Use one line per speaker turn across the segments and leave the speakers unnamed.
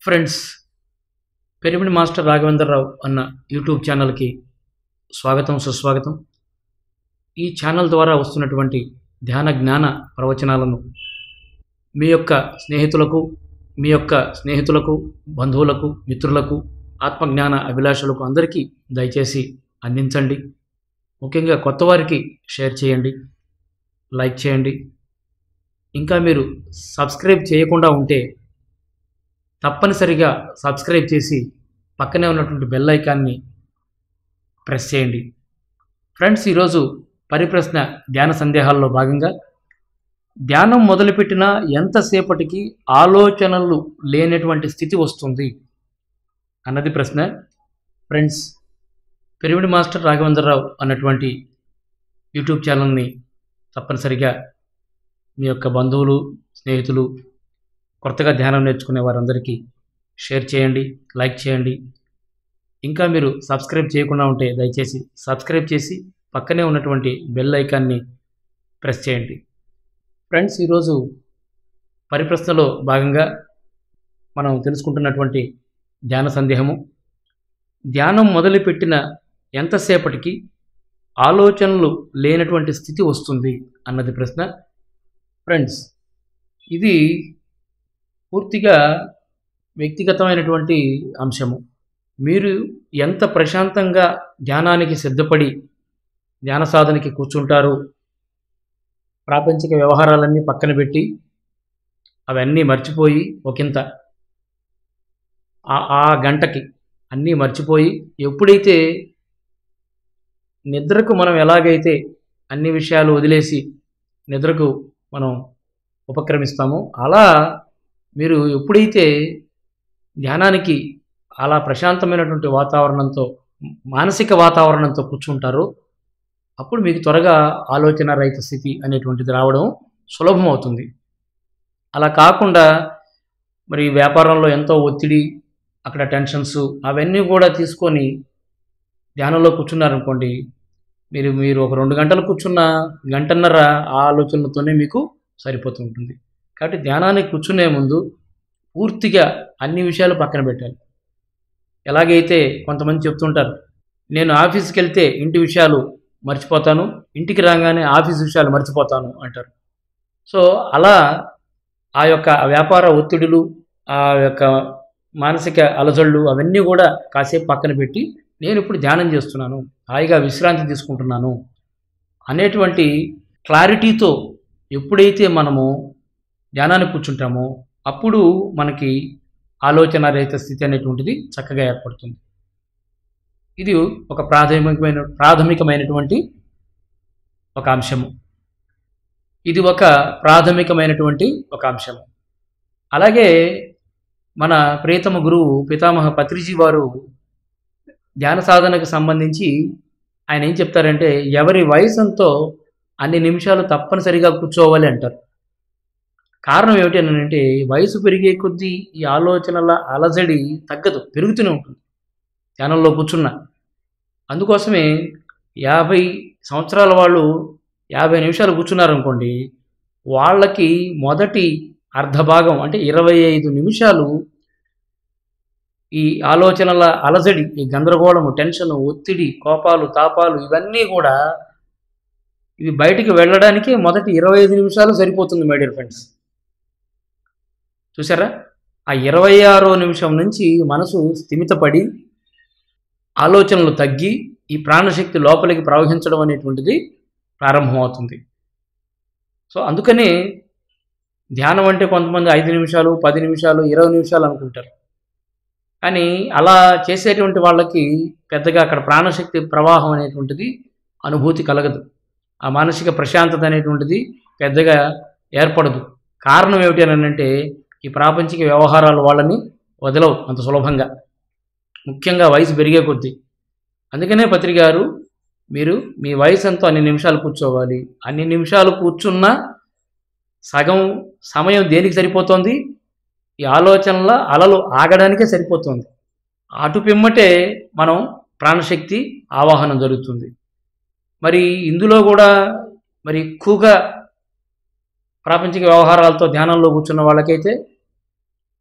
friends pyramid master Raghavendra Rao అన్న YouTube ఛానల్కి స్వాగతం సుస్వాగతం ఈ ఛానల్ ద్వారా వస్తున్నటువంటి ధ్యాన జ్ఞాన ప్రవచనాలను మీ యొక్క స్నేహితులకు మీ యొక్క స్నేహితులకు బంధువులకు మిత్రులకు ఆత్మజ్ఞాన అభిలాషులకు అందరికీ దయచేసి అందించండి ముఖ్యంగా కొత్త వారికి షేర్ చేయండి లైక్ చేయండి ఇంకా మీరు సబ్స్క్రైబ్ చేయకుండా ఉంటే తప్పనిసరిగా సబ్స్క్రైబ్ చేసి పక్కనే ఉన్నటువంటి బెల్ ఐకాన్ని ప్రెస్ చేయండి ఫ్రెండ్స్ ఈరోజు పరిప్రశ్న ధ్యాన సందేహాల్లో భాగంగా ధ్యానం మొదలుపెట్టిన ఎంతసేపటికి ఆలోచనలు లేనటువంటి స్థితి వస్తుంది అన్నది ప్రశ్న ఫ్రెండ్స్ పిరమిడ్ మాస్టర్ రాఘవేంద్రరావు అన్నటువంటి యూట్యూబ్ ఛానల్ని తప్పనిసరిగా మీ యొక్క బంధువులు స్నేహితులు కొత్తగా ధ్యానం నేర్చుకునే వారందరికీ షేర్ చేయండి లైక్ చేయండి ఇంకా మీరు సబ్స్క్రైబ్ చేయకుండా ఉంటే దయచేసి సబ్స్క్రైబ్ చేసి పక్కనే ఉన్నటువంటి బెల్ ఐకాన్ని ప్రెస్ చేయండి ఫ్రెండ్స్ ఈరోజు పరిప్రశ్నలో భాగంగా మనం తెలుసుకుంటున్నటువంటి ధ్యాన సందేహము ధ్యానం మొదలుపెట్టిన ఎంతసేపటికి ఆలోచనలు లేనటువంటి స్థితి వస్తుంది అన్నది ప్రశ్న ఫ్రెండ్స్ ఇది పూర్తిగా వ్యక్తిగతమైనటువంటి అంశము మీరు ఎంత ప్రశాంతంగా ధ్యానానికి సిద్ధపడి ధ్యాన సాధనకి కూర్చుంటారు ప్రాపంచిక వ్యవహారాలన్నీ పక్కన పెట్టి అవన్నీ మర్చిపోయి ఒకంత ఆ- ఆ గంటకి అన్నీ మర్చిపోయి ఎప్పుడైతే నిద్రకు మనం ఎలాగైతే అన్ని విషయాలు వదిలేసి నిద్రకు మనం ఉపక్రమిస్తామో అలా మీరు ఎప్పుడైతే ధ్యానానికి అలా ప్రశాంతమైనటువంటి వాతావరణంతో మానసిక వాతావరణంతో కూర్చుంటారో అప్పుడు మీకు త్వరగా ఆలోచన రహిత స్థితి అనేటువంటిది రావడం సులభం అవుతుంది అలా కాకుండా మరి వ్యాపారంలో ఎంతో ఒత్తిడి అక్కడ టెన్షన్స్ అవన్నీ కూడా తీసుకొని ధ్యానంలో కూర్చున్నారనుకోండి మీరు మీరు ఒక రెండు గంటలు కూర్చున్న గంటన్నర ఆ ఆలోచనలతోనే మీకు సరిపోతుంటుంది కాబట్టి ధ్యానానికి కూర్చునే ముందు పూర్తిగా అన్ని విషయాలు పక్కన పెట్టాలి ఎలాగైతే కొంతమంది చెప్తుంటారు నేను ఆఫీస్కి వెళ్తే ఇంటి విషయాలు మర్చిపోతాను ఇంటికి రాగానే ఆఫీస్ విషయాలు మర్చిపోతాను అంటారు సో అలా ఆ యొక్క వ్యాపార ఒత్తిడులు ఆ యొక్క మానసిక అలజళ్ళు అవన్నీ కూడా కాసేపు పక్కన పెట్టి నేను ఇప్పుడు ధ్యానం చేస్తున్నాను హాయిగా విశ్రాంతి తీసుకుంటున్నాను అనేటువంటి క్లారిటీతో ఎప్పుడైతే మనము ధ్యానానికి కూర్చుంటామో అప్పుడు మనకి ఆలోచన రహిత స్థితి అనేటువంటిది చక్కగా ఏర్పడుతుంది ఇది ఒక ప్రాథమికమైన ప్రాథమికమైనటువంటి ఒక అంశము ఇది ఒక ప్రాథమికమైనటువంటి ఒక అంశము అలాగే మన ప్రియతమ గురువు పితామహ పత్రిజీ వారు ధ్యాన సాధనకు సంబంధించి ఆయన ఏం చెప్తారంటే ఎవరి వయసంతో అన్ని నిమిషాలు తప్పనిసరిగా కూర్చోవాలి అంటారు కారణం ఏమిటి అని అంటే వయసు పెరిగే కొద్దీ ఈ ఆలోచనల అలజడి తగ్గదు పెరుగుతూనే ఉంటుంది ధ్యానంలో కూర్చున్న అందుకోసమే యాభై సంవత్సరాల వాళ్ళు యాభై నిమిషాలు కూర్చున్నారనుకోండి వాళ్ళకి మొదటి అర్ధ భాగం అంటే ఇరవై ఐదు నిమిషాలు ఈ ఆలోచనల అలజడి ఈ గందరగోళము టెన్షన్ ఒత్తిడి కోపాలు తాపాలు ఇవన్నీ కూడా ఇవి బయటికి వెళ్ళడానికి మొదటి ఇరవై ఐదు నిమిషాలు సరిపోతుంది మై డియర్ ఫ్రెండ్స్ చూసారా ఆ ఇరవై ఆరో నిమిషం నుంచి మనసు స్థిమితపడి ఆలోచనలు తగ్గి ఈ ప్రాణశక్తి లోపలికి ప్రవహించడం అనేటువంటిది ప్రారంభమవుతుంది సో అందుకనే ధ్యానం అంటే కొంతమంది ఐదు నిమిషాలు పది నిమిషాలు ఇరవై నిమిషాలు అనుకుంటారు కానీ అలా చేసేటువంటి వాళ్ళకి పెద్దగా అక్కడ ప్రాణశక్తి ప్రవాహం అనేటువంటిది అనుభూతి కలగదు ఆ మానసిక ప్రశాంతత అనేటువంటిది పెద్దగా ఏర్పడదు కారణం ఏమిటి అని అంటే ఈ ప్రాపంచిక వ్యవహారాలు వాళ్ళని వదలవు అంత సులభంగా ముఖ్యంగా వయసు పెరిగే కొద్దీ అందుకనే పత్రిక గారు మీరు మీ వయసు ఎంతో అన్ని నిమిషాలు కూర్చోవాలి అన్ని నిమిషాలు కూర్చున్నా సగం సమయం దేనికి సరిపోతుంది ఈ ఆలోచనల అలలు ఆగడానికే సరిపోతుంది అటు పిమ్మటే మనం ప్రాణశక్తి ఆవాహనం జరుగుతుంది మరి ఇందులో కూడా మరి ఎక్కువగా ప్రాపంచిక వ్యవహారాలతో ధ్యానంలో కూర్చున్న వాళ్ళకైతే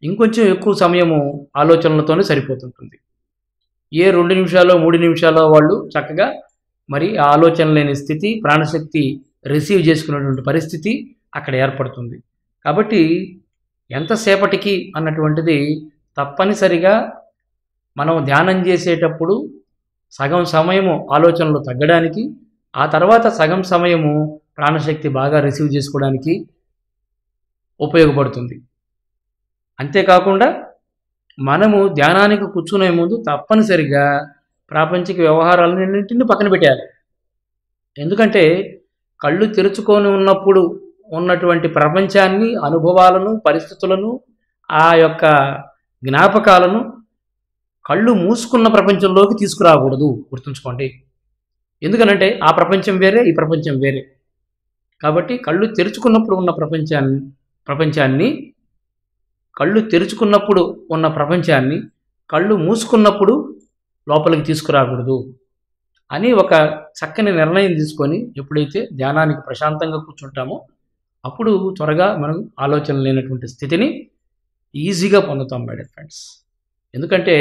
ఇంకొంచెం ఎక్కువ సమయము ఆలోచనలతోనే సరిపోతుంటుంది ఏ రెండు నిమిషాలు మూడు నిమిషాలు వాళ్ళు చక్కగా మరి ఆ ఆలోచన లేని స్థితి ప్రాణశక్తి రిసీవ్ చేసుకునేటువంటి పరిస్థితి అక్కడ ఏర్పడుతుంది కాబట్టి ఎంతసేపటికి అన్నటువంటిది తప్పనిసరిగా మనం ధ్యానం చేసేటప్పుడు సగం సమయము ఆలోచనలు తగ్గడానికి ఆ తర్వాత సగం సమయము ప్రాణశక్తి బాగా రిసీవ్ చేసుకోవడానికి ఉపయోగపడుతుంది అంతేకాకుండా మనము ధ్యానానికి కూర్చునే ముందు తప్పనిసరిగా ప్రాపంచిక వ్యవహారాలన్నింటినీ పక్కన పెట్టాలి ఎందుకంటే కళ్ళు తెరుచుకొని ఉన్నప్పుడు ఉన్నటువంటి ప్రపంచాన్ని అనుభవాలను పరిస్థితులను ఆ యొక్క జ్ఞాపకాలను కళ్ళు మూసుకున్న ప్రపంచంలోకి తీసుకురాకూడదు గుర్తుంచుకోండి ఎందుకనంటే ఆ ప్రపంచం వేరే ఈ ప్రపంచం వేరే కాబట్టి కళ్ళు తెరుచుకున్నప్పుడు ఉన్న ప్రపంచాన్ని ప్రపంచాన్ని కళ్ళు తెరుచుకున్నప్పుడు ఉన్న ప్రపంచాన్ని కళ్ళు మూసుకున్నప్పుడు లోపలికి తీసుకురాకూడదు అని ఒక చక్కని నిర్ణయం తీసుకొని ఎప్పుడైతే ధ్యానానికి ప్రశాంతంగా కూర్చుంటామో అప్పుడు త్వరగా మనం ఆలోచన లేనటువంటి స్థితిని ఈజీగా పొందుతాం మేడం ఫ్రెండ్స్ ఎందుకంటే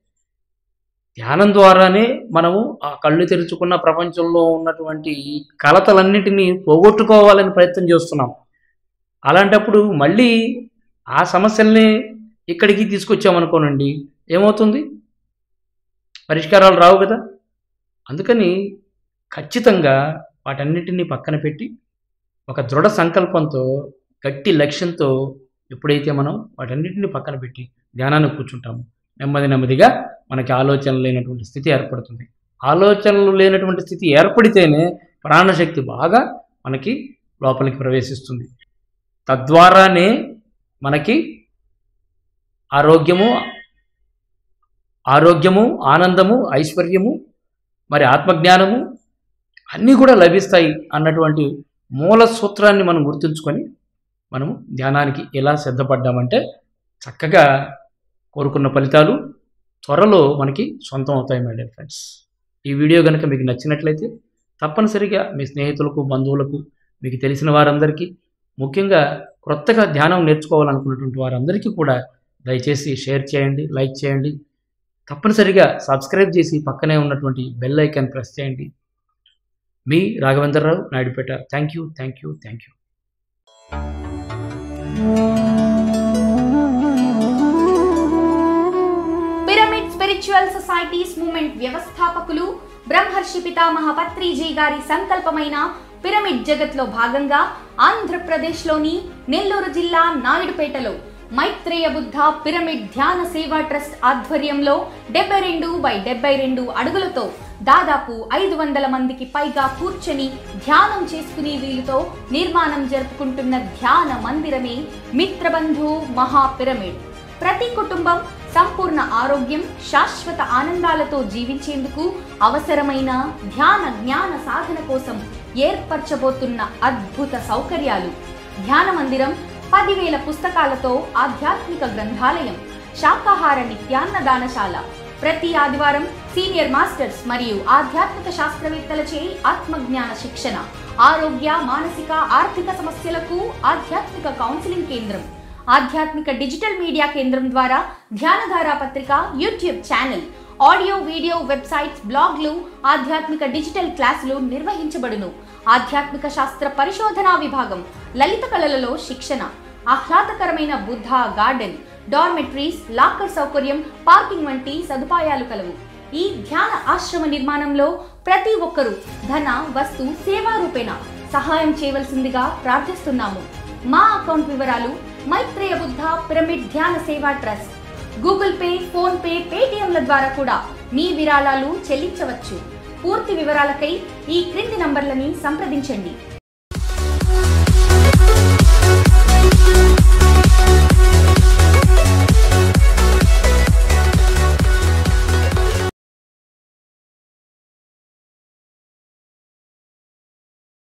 ధ్యానం ద్వారానే మనము ఆ కళ్ళు తెరుచుకున్న ప్రపంచంలో ఉన్నటువంటి కలతలన్నిటినీ పోగొట్టుకోవాలని ప్రయత్నం చేస్తున్నాం అలాంటప్పుడు మళ్ళీ ఆ సమస్యల్ని ఇక్కడికి తీసుకొచ్చామనుకోనండి ఏమవుతుంది పరిష్కారాలు రావు కదా అందుకని ఖచ్చితంగా వాటన్నిటినీ పక్కన పెట్టి ఒక దృఢ సంకల్పంతో గట్టి లక్ష్యంతో ఎప్పుడైతే మనం వాటన్నిటిని పక్కన పెట్టి ధ్యానాన్ని కూర్చుంటామో నెమ్మది నెమ్మదిగా మనకి ఆలోచన లేనటువంటి స్థితి ఏర్పడుతుంది ఆలోచనలు లేనటువంటి స్థితి ఏర్పడితేనే ప్రాణశక్తి బాగా మనకి లోపలికి ప్రవేశిస్తుంది తద్వారానే మనకి ఆరోగ్యము ఆరోగ్యము ఆనందము ఐశ్వర్యము మరి ఆత్మజ్ఞానము అన్నీ కూడా లభిస్తాయి అన్నటువంటి మూల సూత్రాన్ని మనం గుర్తుంచుకొని మనము ధ్యానానికి ఎలా సిద్ధపడ్డామంటే చక్కగా కోరుకున్న ఫలితాలు త్వరలో మనకి సొంతం అవుతాయి మై డియర్ ఫ్రెండ్స్ ఈ వీడియో కనుక మీకు నచ్చినట్లయితే తప్పనిసరిగా మీ స్నేహితులకు బంధువులకు మీకు తెలిసిన వారందరికీ ముఖ్యంగా క్రొత్తగా ధ్యానం నేర్చుకోవాలనుకున్నటువంటి వారందరికీ కూడా దయచేసి షేర్ చేయండి లైక్ చేయండి తప్పనిసరిగా సబ్స్క్రైబ్ చేసి పక్కనే ఉన్నటువంటి బెల్ ఐకాన్ ప్రెస్ చేయండి మీ Raghavendra Rao Naidupeta thank you thank you thank you
pyramid spiritual societies movement వ్యవస్థాపకులు బ్రహ్మర్షి పితామహ పత్రిజీ గారి సంకల్పమైన పిరమిడ్ జగత్లో భాగంగా ఆంధ్రప్రదేశ్లోని నెల్లూరు జిల్లా నాయుడుపేటలో మైత్రేయ బుద్ధ పిరమిడ్ ధ్యాన సేవా ట్రస్ట్ ఆధ్వర్యంలో డెబ్బై రెండు బై డెబ్బై రెండు అడుగులతో దాదాపు ఐదు వందల మందికి పైగా కూర్చొని ధ్యానం చేసుకునే వీలుతో నిర్మాణం జరుపుకుంటున్న ధ్యాన మందిరమే మిత్రబంధు మహా పిరమిడ్ ప్రతి కుటుంబం సంపూర్ణ ఆరోగ్యం శాశ్వత ఆనందాలతో జీవించేందుకు అవసరమైన ధ్యాన జ్ఞాన సాధన కోసం ఏర్పరచబోతున్న అద్భుత సౌకర్యాలు ధ్యాన మందిరం పదివేల పుస్తకాలతో ఆధ్యాత్మిక గ్రంథాలయం శాకాహార నిత్యాన్నదానశాల ప్రతి ఆదివారం సీనియర్ మాస్టర్స్ మరియు ఆధ్యాత్మిక శాస్త్రవేత్తలచే ఆత్మజ్ఞాన శిక్షణ ఆరోగ్య మానసిక ఆర్థిక సమస్యలకు ఆధ్యాత్మిక కౌన్సిలింగ్ కేంద్రం ఆధ్యాత్మిక డిజిటల్ మీడియా కేంద్రం ద్వారా ధ్యానధార పత్రిక YouTube channel audio video websites బ్లాగ్లు ఆధ్యాత్మిక డిజిటల్ క్లాసులు నిర్వహించబడును ఆధ్యాత్మిక శాస్త్ర పరిశోధనా విభాగం లలిత కళలలో శిక్షణ ఆహ్లాదకరమైన బుద్ధ గార్డెన్ డార్మెట్రీస్ లాకర్ సౌకర్యం పార్కింగ్ వంటి సదుపాయాలు కలవు ఈ ధ్యాన ఆశ్రమ నిర్మాణంలో ప్రతి ఒక్కరూ ధన వస్తు సేవా రూపేణ సహాయం చేయవలసిందిగా ప్రార్థిస్తున్నాము మా అకౌంట్ వివరాలు Maitreya Buddha pyramid Dhyana Seva trust Google Pay PhonePe పేటిఎంల ద్వారా కూడా మీ విరాళాలు చెల్లించవచ్చు పూర్తి వివరాలకై ఈ క్రింది నంబర్లని సంప్రదించండి